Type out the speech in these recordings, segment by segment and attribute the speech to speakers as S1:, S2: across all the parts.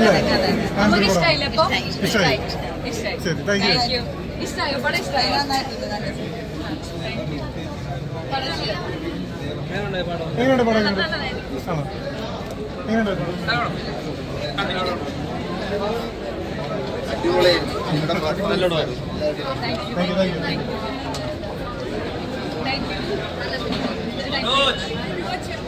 S1: അല്ലേ
S2: നമുക്ക് ഇഷ്ടമായില്ലേ ഇപ്പൊ
S1: ഇഷ്ടമായി.
S2: ഇഷ്ടമായി
S1: ശരി, thank you.
S2: താങ്ക് യു ഇഷ്ടമായോ പടം ഇഷ്ടമായോ പടം ഇഷ്ടമായോ?
S1: എങ്ങനെയുണ്ട് പടം എങ്ങനെയുണ്ട് ആണോ എങ്ങനെയുണ്ട് പടം
S2: thank you
S1: thank you thank you
S2: thank you thank you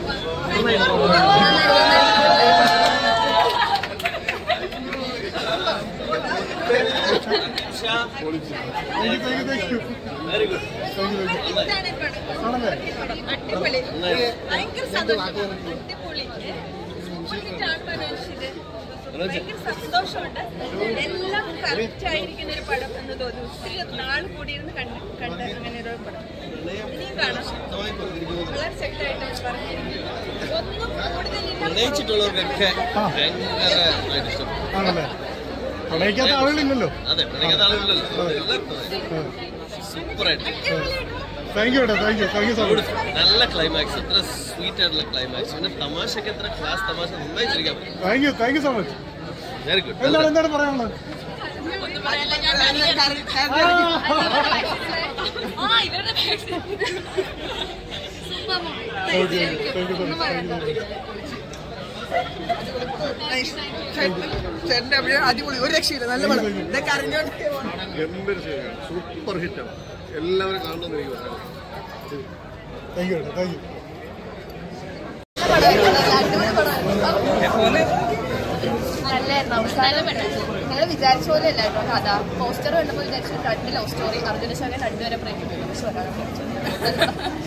S1: thank you thank you
S3: very good
S1: thank you ആണല്ലേ
S4: അടിപൊളി ഭയങ്കര സന്തോഷം അടിപൊളി സൂപ്പർഹിറ്റാണ് മനോജിത് ഭയങ്കര സന്തോഷമുണ്ട് എല്ലാം കറക്റ്റ് ആയിരിക്കുന്ന ഒരു പടം എന്ന് തോന്നുന്നു ഒത്തിരി നാൾ കൂടിയിരുന്ന് കണ്ട് കണ്ട അങ്ങനെ ഒരു പടം ഇനിയും കാണാം വളരെ സെറ്റായിട്ടാണ് പറഞ്ഞിരിക്കുന്നത് ഒന്നും കൂടുതലില്ല
S3: പ്രണയിച്ചിട്ടുള്ളവർക്കൊക്കെ ഭയങ്കരമായിട്ട് ഇഷ്ടപ്പെടും
S1: ആണല്ലേ പ്രണയിക്കാത്ത ആളുകളില്ലല്ലോ
S3: അതെ പ്രണയിക്കാത്ത ആളുകളില്ലല്ലോ എല്ലാവർക്കും സൂപ്പറായിട്ട്
S1: താങ്ക് യു ഏട്ടാ thank you thank you so much
S3: നല്ല ക്ലൈമാക്സ് എത്ര സ്വീറ്റ് ആയിട്ടുള്ള ക്ലൈമാക്സ് പിന്നെ തമാശക്ക് എത്ര ക്ലാസ് തമാശ നന്നായി ചിരിക്കാൻ പറ്റും
S1: thank you thank you so much
S3: very good
S1: എന്താണ് എന്താണ് പറയാനുള്ളത്
S2: ആ ഇവരുടെ സൂപ്പർ
S1: ഓക്കെ താങ്ക് യു
S2: ഒന്നും പറയണ്ട
S5: ചേട്ടന്റെ അഭിനയം അടിപൊളി ഒരു രക്ഷയില്ല നല്ല പടം ഇതൊക്കെ അറിഞ്ഞോണ്ട്
S6: ഗംഭീര സിനിമയാണ് സൂപ്പർ ഹിറ്റാണ് എല്ലാവരും കാണണമെന്ന് എനിക്ക് പറയാം
S1: താങ്ക് യു ഏട്ടാ താങ്ക് യു
S2: നല്ലായിരുന്നു അവസാനം ഞങ്ങൾ വിചാരിച്ച പോലെ അല്ല കേട്ടോ കഥ പോസ്റ്റർ കണ്ടപ്പോൾ വിചാരിച്ചു രണ്ട് ലവ് സ്റ്റോറി അർജുന ശോകൻ രണ്ടുപേരെ പ്രേമിക്കുന്നു പക്ഷെ ഒരാളെ പ്രേമിച്ചു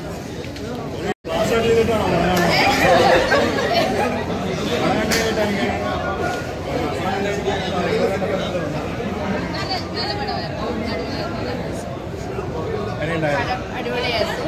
S2: നല്ല പടമായിരുന്നു. അടിപൊളിയായിരുന്നു. അടിപൊളിയായിരുന്നു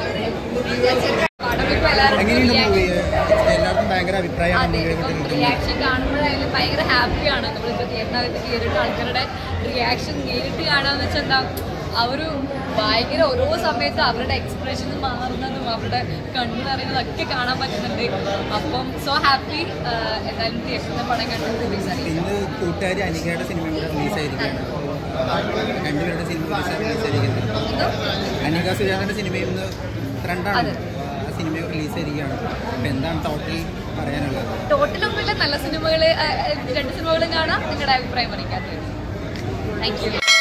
S2: പടം ഇപ്പൊ എല്ലാവർക്കും
S7: എല്ലാവർക്കും ഭയങ്കര അഭിപ്രായമാണ്
S2: റിയാക്ഷൻ കാണുമ്പോഴായാലും ഭയങ്കര ഹാപ്പിയാണ് നമ്മളിപ്പോൾ തിയേറ്ററിനകത്ത് കയറിയിട്ട് ആൾക്കാരുടെ റിയാക്ഷൻ നേരിട്ട് കാണാന്ന് വെച്ചാൽ എന്താ ആ ഒരു ഭയങ്കര ഓരോ സമയത്ത് അവരുടെ എക്സ്പ്രഷൻ മാറുന്നതും അവരുടെ കണ്ണു നിറയുന്നതൊക്കെ കാണാൻ പറ്റുന്നുണ്ട് അപ്പം സോ ഹാപ്പി എന്തായാലും തിയേറ്ററിന്റെ പടം കണ്ടു റിലീസ് ആയി
S7: ഇന്ന് കൂട്ടുകാരി അനികയുടെ സിനിമ കൂടെ റിലീസായിരിക്കുകയാണ് രണ്ടുപേരുടെ സിനിമ റിലീസായിരിക്കുന്നത് അനിക സുജാതന്റെ സിനിമയിൽ നിന്ന് രണ്ടാണ്
S2: അതെ.
S7: ആ സിനിമ റിലീസായിരിക്കുകയാണ് അപ്പം എന്താണ് ടോട്ടൽ പറയാനുള്ളത്
S2: ടോട്ടലൊന്നുമില്ല നല്ല സിനിമകൾ രണ്ട് സിനിമകളും കാണാം നിങ്ങളുടെ അഭിപ്രായം അറിയിക്കാത്തത് താങ്ക് യു